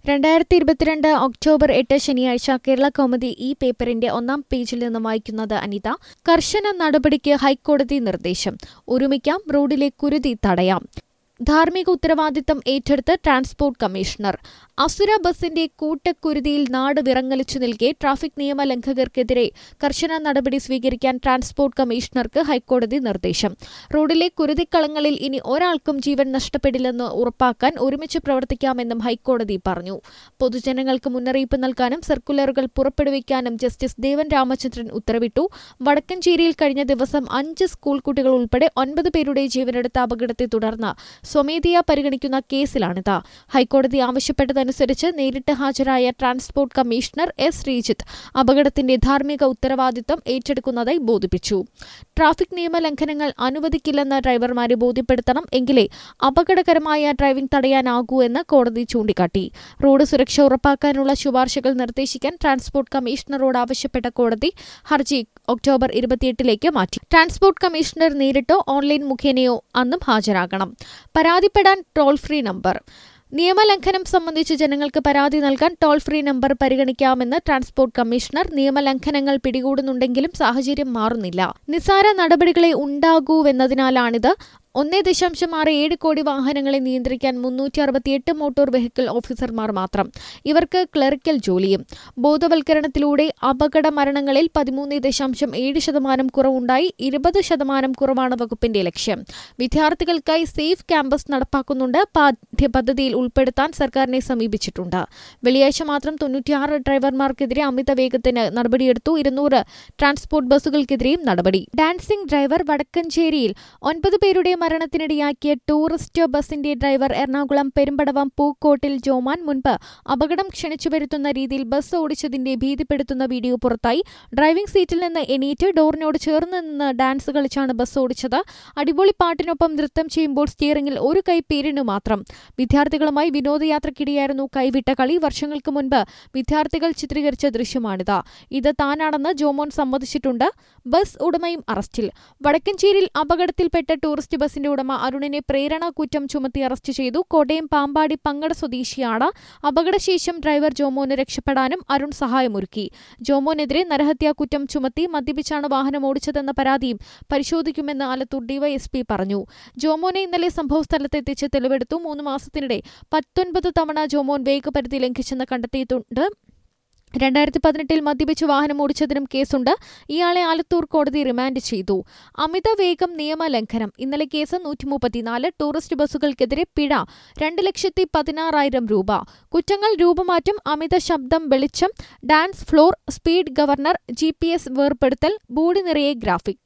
രണ്ടായിരത്തി ഇരുപത്തിരണ്ട് ഒക്ടോബർ എട്ട് ശനിയാഴ്ച കേരള കൗമുദി ഈ പേപ്പറിന്റെ ഒന്നാം പേജിൽ നിന്ന് വായിക്കുന്നത് അനിത കർശന നടപടിക്ക് ഹൈക്കോടതി നിർദ്ദേശം ഒരുമിക്കാം റോഡിലെ കുരുതി തടയാം ധാർമ്മിക ഉത്തരവാദിത്തം ഏറ്റെടുത്ത് ട്രാൻസ്പോർട്ട് കമ്മീഷണർ അസുര ബസിന്റെ കൂട്ടക്കുരുതിയിൽ നാട് വിറങ്ങലിച്ചു നിൽക്കെ ട്രാഫിക് നിയമ ലംഘകർക്കെതിരെ കർശന നടപടി സ്വീകരിക്കാൻ ട്രാൻസ്പോർട്ട് കമ്മീഷണർക്ക് ഹൈക്കോടതി നിർദ്ദേശം റോഡിലെ കുരുതിക്കളങ്ങളിൽ ഇനി ഒരാൾക്കും ജീവൻ നഷ്ടപ്പെടില്ലെന്ന് ഉറപ്പാക്കാൻ ഒരുമിച്ച് പ്രവർത്തിക്കാമെന്നും ഹൈക്കോടതി പറഞ്ഞു പൊതുജനങ്ങൾക്ക് മുന്നറിയിപ്പ് നൽകാനും സർക്കുലറുകൾ പുറപ്പെടുവിക്കാനും ജസ്റ്റിസ് ദേവൻ രാമചന്ദ്രൻ ഉത്തരവിട്ടു വടക്കഞ്ചേരിയിൽ കഴിഞ്ഞ ദിവസം അഞ്ച് സ്കൂൾ കുട്ടികൾ ഉൾപ്പെടെ ഒൻപത് പേരുടെ ജീവനെടുത്ത അപകടത്തെ തുടർന്ന് സ്വമേധയാ പരിഗണിക്കുന്ന കേസിലാണിത് ഹൈക്കോടതി ആവശ്യപ്പെട്ടതനുസരിച്ച് നേരിട്ട് ഹാജരായ ട്രാൻസ്പോർട്ട് കമ്മീഷണർ എസ് ശ്രീജിത്ത് അപകടത്തിന്റെ ധാർമ്മിക ഉത്തരവാദിത്തം ഏറ്റെടുക്കുന്നതായി ബോധിപ്പിച്ചു ട്രാഫിക് നിയമ ലംഘനങ്ങൾ അനുവദിക്കില്ലെന്ന് ഡ്രൈവർമാരെ ബോധ്യപ്പെടുത്തണം എങ്കിലേ അപകടകരമായ ഡ്രൈവിംഗ് തടയാനാകൂ എന്ന് കോടതി ചൂണ്ടിക്കാട്ടി റോഡ് സുരക്ഷ ഉറപ്പാക്കാനുള്ള ശുപാർശകൾ നിർദ്ദേശിക്കാൻ ട്രാൻസ്പോർട്ട് കമ്മീഷണറോട് ആവശ്യപ്പെട്ട കോടതി ഹർജി ഒക്ടോബർ ഇരുപത്തിയെട്ടിലേക്ക് മാറ്റി ട്രാൻസ്പോർട്ട് കമ്മീഷണർ നേരിട്ടോ ഓൺലൈൻ മുഖേനയോ അന്നും ഹാജരാകണം പരാതിപ്പെടാൻ ടോൾ ഫ്രീ നമ്പർ നിയമലംഘനം സംബന്ധിച്ച് ജനങ്ങൾക്ക് പരാതി നൽകാൻ ടോൾ ഫ്രീ നമ്പർ പരിഗണിക്കാമെന്ന് ട്രാൻസ്പോർട്ട് കമ്മീഷണർ നിയമലംഘനങ്ങൾ പിടികൂടുന്നുണ്ടെങ്കിലും സാഹചര്യം മാറുന്നില്ല നിസ്സാര നടപടികളെ ഉണ്ടാകൂവെന്നതിനാലാണിത് ഒന്നേ ദശാംശം ആറ് ഏഴ് കോടി വാഹനങ്ങളെ നിയന്ത്രിക്കാൻ മുന്നൂറ്റി അറുപത്തിയെട്ട് മോട്ടോർ വെഹിക്കിൾ ഓഫീസർമാർ മാത്രം ഇവർക്ക് ക്ലറിക്കൽ ജോലിയും ബോധവൽക്കരണത്തിലൂടെ അപകട മരണങ്ങളിൽ പതിമൂന്ന് ദശാംശം ഏഴ് ശതമാനം കുറവുണ്ടായി ഇരുപത് ശതമാനം കുറവാണ് വകുപ്പിന്റെ ലക്ഷ്യം വിദ്യാർത്ഥികൾക്കായി സേഫ് ക്യാമ്പസ് നടപ്പാക്കുന്നുണ്ട് പാഠ്യപദ്ധതിയിൽ ഉൾപ്പെടുത്താൻ സർക്കാരിനെ സമീപിച്ചിട്ടുണ്ട് വെള്ളിയാഴ്ച മാത്രം തൊണ്ണൂറ്റിയാറ് ഡ്രൈവർമാർക്കെതിരെ അമിത വേഗത്തിന് നടപടിയെടുത്തു ഇരുന്നൂറ് ട്രാൻസ്പോർട്ട് ബസ്സുകൾക്കെതിരെയും നടപടി ഡാൻസിംഗ് ഡ്രൈവർ വടക്കഞ്ചേരിയിൽ ഒൻപത് പേരുടെ മരണത്തിനിടയാക്കിയ ടൂറിസ്റ്റ് ബസിന്റെ ഡ്രൈവർ എറണാകുളം പെരുമ്പടവം പൂക്കോട്ടിൽ ജോമാൻ മുൻപ് അപകടം ക്ഷണിച്ചു വരുത്തുന്ന രീതിയിൽ ബസ് ഓടിച്ചതിന്റെ ഭീതിപ്പെടുത്തുന്ന വീഡിയോ പുറത്തായി ഡ്രൈവിംഗ് സീറ്റിൽ നിന്ന് എണീറ്റ് ഡോറിനോട് ചേർന്ന് നിന്ന് ഡാൻസ് കളിച്ചാണ് ബസ് ഓടിച്ചത് അടിപൊളി പാട്ടിനൊപ്പം നൃത്തം ചെയ്യുമ്പോൾ സ്റ്റിയറിംഗിൽ ഒരു കൈ പേരിനു മാത്രം വിദ്യാർത്ഥികളുമായി വിനോദയാത്രക്കിടെയായിരുന്നു കൈവിട്ട കളി വർഷങ്ങൾക്ക് മുൻപ് വിദ്യാർത്ഥികൾ ചിത്രീകരിച്ച ദൃശ്യമാണിത് ഇത് താനാണെന്ന് ജോമോൻ സമ്മതിച്ചിട്ടുണ്ട് ബസ് ഉടമയും അറസ്റ്റിൽ വടക്കഞ്ചേരിയിൽ അപകടത്തിൽപ്പെട്ട ടൂറിസ്റ്റ് ബസിന്റെ ഉടമ അരുണിനെ പ്രേരണ കുറ്റം ചുമത്തി അറസ്റ്റ് ചെയ്തു കോട്ടയം പാമ്പാടി പങ്കട സ്വദേശിയാണ് അപകടശേഷം ഡ്രൈവർ ജോമോന് രക്ഷപ്പെടാനും അരുൺ സഹായമൊരുക്കി ജോമോനെതിരെ നരഹത്യാ കുറ്റം ചുമത്തി മദ്യപിച്ചാണ് വാഹനം ഓടിച്ചതെന്ന പരാതിയും പരിശോധിക്കുമെന്ന് ആലത്തൂർ ഡിവൈഎസ്പി പറഞ്ഞു ജോമോനെ ഇന്നലെ സംഭവസ്ഥലത്തെത്തിച്ച് തെളിവെടുത്തു മൂന്ന് മാസത്തിനിടെ പത്തൊൻപത് തവണ ജോമോൻ വേഗപരിധി ലംഘിച്ചെന്ന് കണ്ടെത്തിയിട്ടുണ്ട് രണ്ടായിരത്തി പതിനെട്ടിൽ മദ്യപിച്ച് വാഹനം ഓടിച്ചതിനും കേസുണ്ട് ഇയാളെ ആലത്തൂർ കോടതി റിമാൻഡ് ചെയ്തു അമിത വേഗം നിയമലംഘനം ഇന്നലെ കേസ് നൂറ്റി മുപ്പത്തിനാല് ടൂറിസ്റ്റ് ബസ്സുകൾക്കെതിരെ പിഴ രണ്ട് ലക്ഷത്തി പതിനാറായിരം രൂപ കുറ്റങ്ങൾ രൂപമാറ്റം അമിത ശബ്ദം വെളിച്ചം dance floor speed governor G P S വേർപ്പെടുത്തൽ ബോഡി നിറയെ ഗ്രാഫിക്